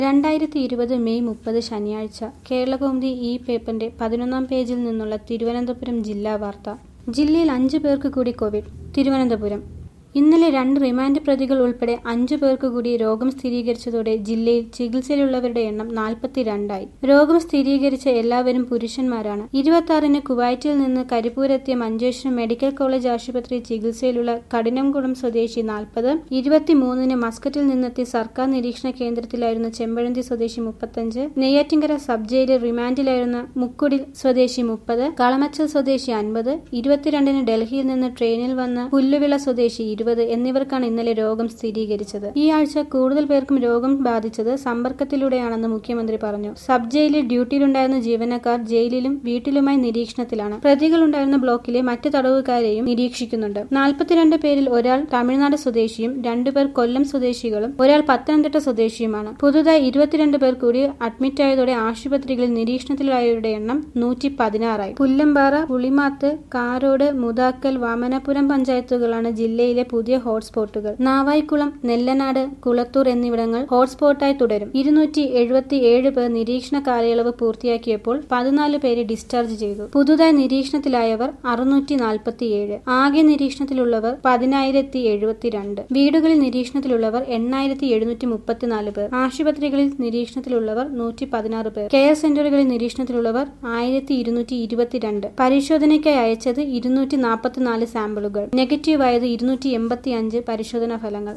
രണ്ടായിരത്തി ഇരുപത് മെയ് മുപ്പത് ശനിയാഴ്ച കേരളകൗമുദി ഈ പേപ്പറിന്റെ പതിനൊന്നാം പേജിൽ നിന്നുള്ള തിരുവനന്തപുരം ജില്ലാ വാർത്ത ജില്ലയിൽ അഞ്ചു പേർക്ക് കൂടി കോവിഡ് തിരുവനന്തപുരം ഇന്നലെ രണ്ട് റിമാൻഡ് പ്രതികൾ ഉൾപ്പെടെ അഞ്ചു പേർക്ക് കൂടി രോഗം സ്ഥിരീകരിച്ചതോടെ ജില്ലയിൽ ചികിത്സയിലുള്ളവരുടെ എണ്ണം നാൽപ്പത്തിരണ്ടായി രോഗം സ്ഥിരീകരിച്ച എല്ലാവരും പുരുഷന്മാരാണ് ഇരുപത്തിയാറിന് കുവൈറ്റിൽ നിന്ന് കരിപ്പൂരെത്തിയ മഞ്ചേശ്വരം മെഡിക്കൽ കോളേജ് ആശുപത്രി ചികിത്സയിലുള്ള കഠിനംകുളം സ്വദേശി നാൽപ്പത് ഇരുപത്തിമൂന്നിന് മസ്കറ്റിൽ നിന്നെത്തി സർക്കാർ നിരീക്ഷണ കേന്ദ്രത്തിലായിരുന്ന ചെമ്പഴന്തി സ്വദേശി മുപ്പത്തഞ്ച് നെയ്യാറ്റിങ്കര സബ് ജയിലിൽ റിമാൻഡിലായിരുന്ന മുക്കുടിൽ സ്വദേശി മുപ്പത് കളമച്ചൽ സ്വദേശി അൻപത് ഇരുപത്തിരണ്ടിന് ഡൽഹിയിൽ നിന്ന് ട്രെയിനിൽ വന്ന പുല്ലുവിള സ്വദേശി ഇരുപത് എന്നിവർക്കാണ് ഇന്നലെ രോഗം സ്ഥിരീകരിച്ചത് ഈ ആഴ്ച കൂടുതൽ പേർക്കും രോഗം ബാധിച്ചത് സമ്പർക്കത്തിലൂടെയാണെന്ന് മുഖ്യമന്ത്രി പറഞ്ഞു സബ് ജയിലിൽ ഡ്യൂട്ടിയിലുണ്ടായിരുന്ന ജീവനക്കാർ ജയിലിലും വീട്ടിലുമായി നിരീക്ഷണത്തിലാണ് പ്രതികളുണ്ടായിരുന്ന ബ്ലോക്കിലെ മറ്റ് തടവുകാരെയും നിരീക്ഷിക്കുന്നുണ്ട് നാൽപ്പത്തിരണ്ട് പേരിൽ ഒരാൾ തമിഴ്നാട് സ്വദേശിയും രണ്ടുപേർ കൊല്ലം സ്വദേശികളും ഒരാൾ പത്തനംതിട്ട സ്വദേശിയുമാണ് പുതുതായി ഇരുപത്തിരണ്ട് പേർ കൂടി അഡ്മിറ്റായതോടെ ആശുപത്രികളിൽ നിരീക്ഷണത്തിലായവരുടെ എണ്ണം നൂറ്റി പതിനാറായി പുല്ലമ്പാറ പുളിമാത്ത് കാരോട് മുതാക്കൽ വാമനപുരം പഞ്ചായത്തുകളാണ് ജില്ലയിലെ പുതിയ ഹോട്ട്സ്പോട്ടുകൾ നാവായിക്കുളം നെല്ലനാട് കുളത്തൂർ എന്നിവിടങ്ങൾ ഹോട്ട്സ്പോട്ടായി തുടരും ഇരുന്നൂറ്റി എഴുപത്തി ഏഴ് പേർ നിരീക്ഷണ കാലയളവ് പൂർത്തിയാക്കിയപ്പോൾ പതിനാല് പേരെ ഡിസ്ചാർജ് ചെയ്തു പുതുതായി നിരീക്ഷണത്തിലായവർ അറുന്നൂറ്റി നാൽപ്പത്തിയേഴ് ആകെ നിരീക്ഷണത്തിലുള്ളവർ പതിനായിരത്തി എഴുപത്തിരണ്ട് വീടുകളിൽ നിരീക്ഷണത്തിലുള്ളവർ എണ്ണായിരത്തി എഴുന്നൂറ്റി മുപ്പത്തിനാല് പേർ ആശുപത്രികളിൽ നിരീക്ഷണത്തിലുള്ളവർ നൂറ്റി പതിനാറ് പേർ കെയർ സെന്ററുകളിൽ നിരീക്ഷണത്തിലുള്ളവർ ആയിരത്തി ഇരുന്നൂറ്റി ഇരുപത്തിരണ്ട് പരിശോധനയ്ക്കായി അയച്ചത് ഇരുന്നൂറ്റി നാൽപ്പത്തിനാല് സാമ്പിളുകൾ നെഗറ്റീവ് ആയത് ഇരുന്നൂറ്റി എൺപത്തി അഞ്ച് പരിശോധനാ ഫലങ്ങൾ